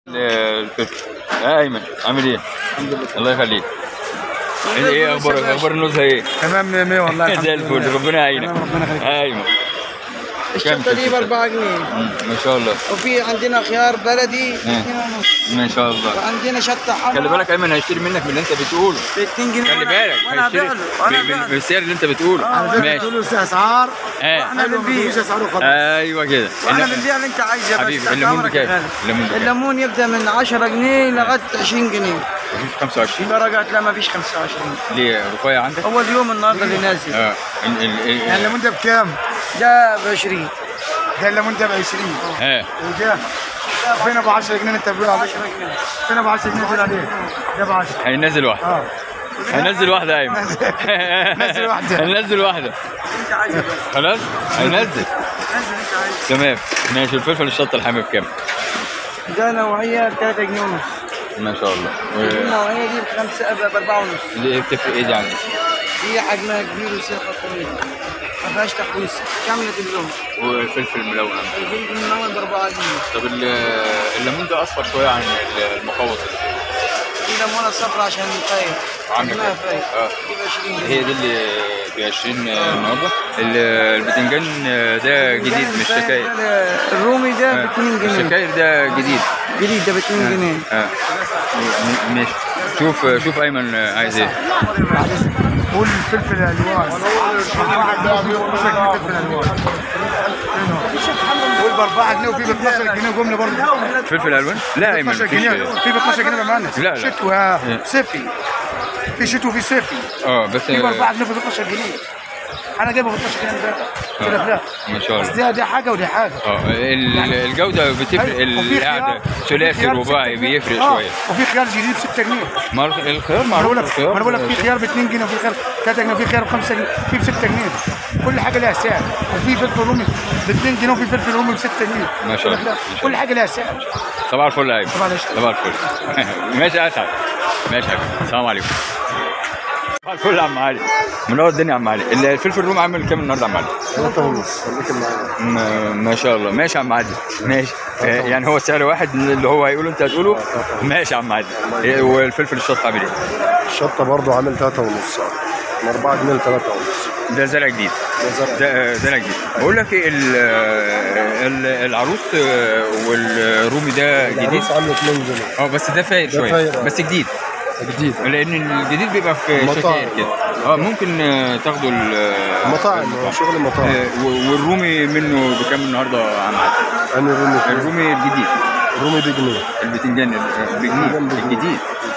الفلفل يا ايمن عامل ايه؟ الحمد لله الله يخليك ايه ايه اخبارك اخبار النزهه ايه؟ تمام 100 100 والله الحمد زي الفل لله. ربنا يعينك تمام، ربنا يخليك ايمن الشنطة دي ب 4 جنيه مم، ما شاء الله وفي عندنا خيار بلدي ب 2 ونص ما شاء الله وعندنا شطة حمرا خلي بالك ايمن هيشتري منك من اللي انت بتقوله ب 2 جنيه خلي بالك وانا هيشتري ابيع له وانا ب- ابيع ب- له بالسعر اللي انت بتقوله على فكره ماشي تقول له اسعار اه احنا اللي بنبيع اسعاره خلاص ايوه كده واحنا اللي- بنبيع اللي انت عايزه بس حبيبي تحت الليمون أمرك بكام؟ يا غالي. الليمون بكام؟ الليمون يبدا من 10 جنيه لغايه 20 جنيه مفيش 25 درجات لا ما فيش 25 ليه رفيع عندك؟ اول يوم النهارده اللي نازل اه ال- ال- ال- يعني الليمون ده بكام؟ ده ب 20 ده الليمون ده ب 20 اه وده فين ابو 10 جنيه انت بتقول عليه؟ 10 جنيه فين ابو 10 جنيه بتقول عليه؟ ده ب 10 هينزل واحده اه هينزل واحده يا ايمن نزل واحدة. هينزل واحده انت عايزه بس خلاص هينزل نازل انت عايزه تمام ماشي الفلفل الشطه الحامي بكام؟ ده نوعيه ب 3 جنيه ونص ما شاء الله و- النوعيه دي بخمسه ب 4 ونص دي ايه بتفرق ايه دي عندك؟ دي حجمها كبير وسيخها طويل ما فيهاش تحويص كامله اللون والفلفل الملون الفلفل الملون ب 4 جنيه طب ال- الليمون ده اصفر شويه عن المقوص دي ليمونه صفرا عشان فايق عندك حجمها فايق اه دي ب 20 جنيه هي دي اللي ب 20 النهارده ال- البتنجان ده جديد مش شكاير الرومي ده ب 2 جنيه الشكاير ده جديد جديد ده ب 2 جنيه اه م- ماشي شوف شوف ايمن عايز ايه قول الفلفل الالوان ب 4 جنيه وفي فلفل الوان قول ب 4 جنيه وفي ب 12 جنيه جمله برضه فلفل الوان لا ايمن 12 مفيش جنيه في ب 12 جنيه بمعنى لا، لا. شتوى صيفي في شتوى في صيفي اه بس في ب 4 جنيه في ب 12 جنيه انا جايبه ب 12 جنيه امبارح قلت لك لا ما شاء بس الله دي دي حاجه ودي حاجه اه ال- الجوده بتفرق أيوة، وفي القعده خيار- ثلاثي في خيار ب رباعي 6 جنيه. بيفرق آه، شويه وفي خيار جديد ب 6 جنيه ما الخيار ما انا بقول معروف لك ما انا بقول لك في خيار ب 2 جنيه وفي خيار 3 جنيه وفي خيار ب 5 جنيه في ب 6 جنيه كل حاجه لها سعر وفي فلفل رومي ب 2 جنيه وفي فلفل رومي ب 6 جنيه ما شاء الله، لا، ما شاء كل الله. حاجه لها سعر صباح الفل يا ايمن صباح الفل. صباح الفل ماشي يا اسعد ماشي يا حبيبي السلام عليكم صباح الفل يا عم علي منور الدنيا يا عم علي ال- الفلفل الرومي عامل كام النهارده يا عم علي؟ 3 ونص خليك معايا ما ما شاء الله ماشي يا عم عادل ماشي آه، يعني هو سعر واحد اللي هو هيقوله انت هتقوله ماشي يا عم عادل إيه، والفلفل الشط عامل ايه؟ الشطة برضو عامل 3 ونص من 4 جنيه ل 3 ونص ده زرع جديد ده زرع ده زرع جديد بقول لك ايه ال- ال- العروس آه، والرومي ده جديد العروس عامل 2 جنيه اه بس ده فاير ده شويه فاير، آه. بس جديد جديد لان الجديد بيبقى في مطاعم. شكاير كده اه ممكن آه، تاخدوا ال- مطاعم هو شغل مطاعم آه، و- والرومي منه بكام النهارده يا عم عادل؟ انا رومي فيه. الرومي الجديد رومي بجنيه البتنجان بجنيه الجديد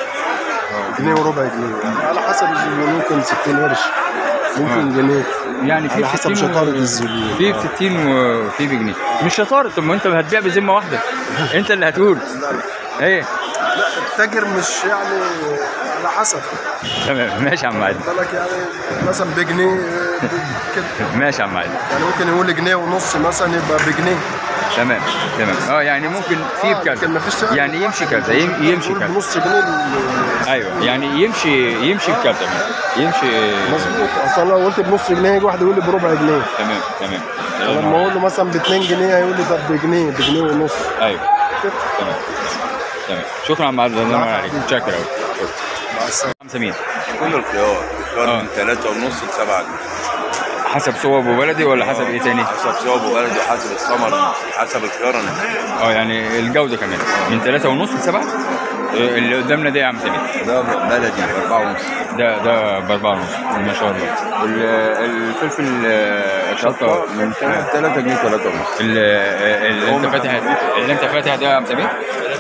جنيه وربع جنيه على حسب الزبون ممكن 60 قرش ممكن جنيه يعني في على حسب 60 و- شطارة الزبون في ب 60 وفي بجنيه مش شطاره طب ما انت هتبيع بذمه واحده انت اللي هتقول ايه لا التاجر مش يعني على حسب تمام ماشي يا عم عادل بالك يعني مثلا بجنيه كده ماشي يا عم عادل يعني ممكن يقول جنيه ونص مثلا يبقى بجنيه تمام تمام اه يعني ممكن في آه، لكن بكذا مفيش سعر يعني واحد. يمشي كذا يم- يمشي يقول كذا بنص جنيه ال- ايوه يعني يمشي يمشي بكذا يمشي مظبوط اصلا لو قلت بنص جنيه يجي واحد يقول لي بربع جنيه تمام تمام فلما اقول له مثلا ب 2 جنيه هيقول لي طب بجنيه بجنيه ونص ايوه تمام تمام شكرا يا عم عادل الله ينور عليك شكرا قوي مع السلامه خمسة مين كل الخيار الخيار آه. من ثلاثة ونص لسبعة جنيه حسب صوب وبلدي ولا حسب ايه تاني؟ حسب ثواب وبلد وحسب الثمر حسب الخيار انا اه يعني الجودة كمان من ثلاثة ونص لسبعة إيه اللي قدامنا ده يا عم سمير ده بلدي بأربعة ونص ده ده بأربعة ونص ما شاء الله وال- الفلفل آه، الشطة من 3 جنيه 3 ونص ال- آه، اللي انت فاتح اللي انت فاتح ده يا عم سمير؟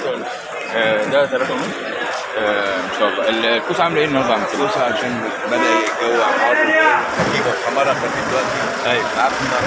آه، ده ثلاثة ونص آه، ان شاء الله ال- الكوس عامل ايه النهارده يا عم سمير؟ عشان بدأ الجو حر خفيفة الحمارة خفيف دلوقتي ايوه عارف ان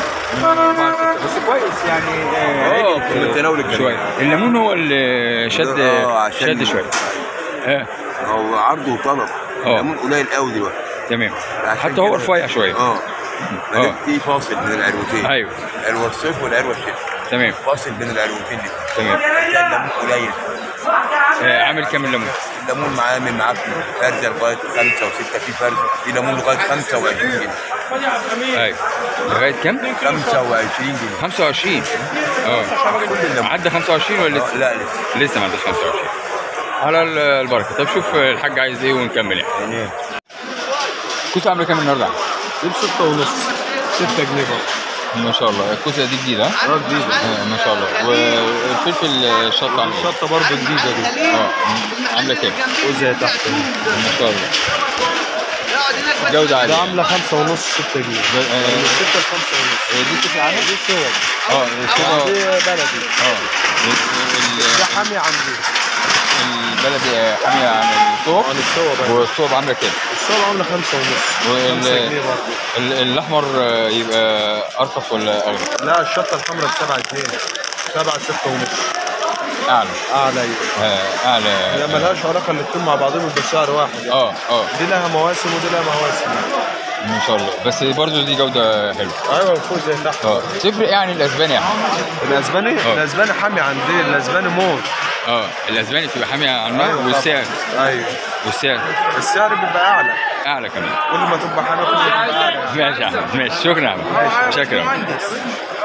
4 بس كويس يعني اه في متناول الجميع شويه الليمون هو اللي شد اه، عشان- شد شويه اه هو عرض وطلب اه. الليمون قليل قوي دلوقتي تمام عشان حتى هو كده- رفيع شويه اه اه. بدأت في فاصل بين العروتين ايوه العروة الصيف والعروة الشتاء تمام فاصل بين العروتين دي تمام كان الليمون قليل آه، عامل كام الليمون؟ الليمون معاه من معاك فرزه لغايه خمسه وسته في فرزه في ليمون لغايه 25 جنيه ايوه لغايه كام؟ 25 جنيه 25 اه عدى 25 ولا لسه؟ لا لسه لسه ما عداش 25 على ال- البركه طب شوف الحاج عايز ايه ونكمل يعني الكوسه عامله كام النهارده؟ دي بستة ونص ستة جنيه برضه ما شاء الله الكوسه دي جديده ها؟ اه جديدة آه، ما شاء الله والفلفل الشطه عامله إيه؟ الشطة برضه جديدة دي اه عامله كام؟ وزي تحت ما شاء الله جوده ده عاليه عاملة خمسة ونص ستة جنيه ده- آه، من ستة لخمسة ونص آه، دي كوسه عامله؟ دي صور اه الصوبة- دي بلدي اه ال- ده حامي عندي البلدي حامية عن الصوب عن الصور بقى والصوب عاملة كام؟ الصور عاملة خمسة ونص وال- خمسة جنيه برضه ال- الأحمر آه، يبقى أرخص ولا أغلى؟ لا الشطة الحمراء بسبعة جنيه سبعة ستة ونص أعلى أعلى أيوة آه، أعلى هي ملهاش علاقة الاتنين مع بعضهم بسعر واحد يعني. اه اه دي لها مواسم ودي لها مواسم ما شاء الله بس برضه دي جودة حلوة ايوه فوق زي تحت اه تفرق يعني الأسباني يعني الاسباني اه. الاسباني حامي عندي الاسباني موت اه الأسباني بتبقى حامية عنها أيوة والسعر ايوه والسعر السعر بيبقى اعلى أعلى كمان كل ما تبقى حامي كل ما تبقى اعلى ماشي يا أحمد ماشي شكرا يا أحمد شكرا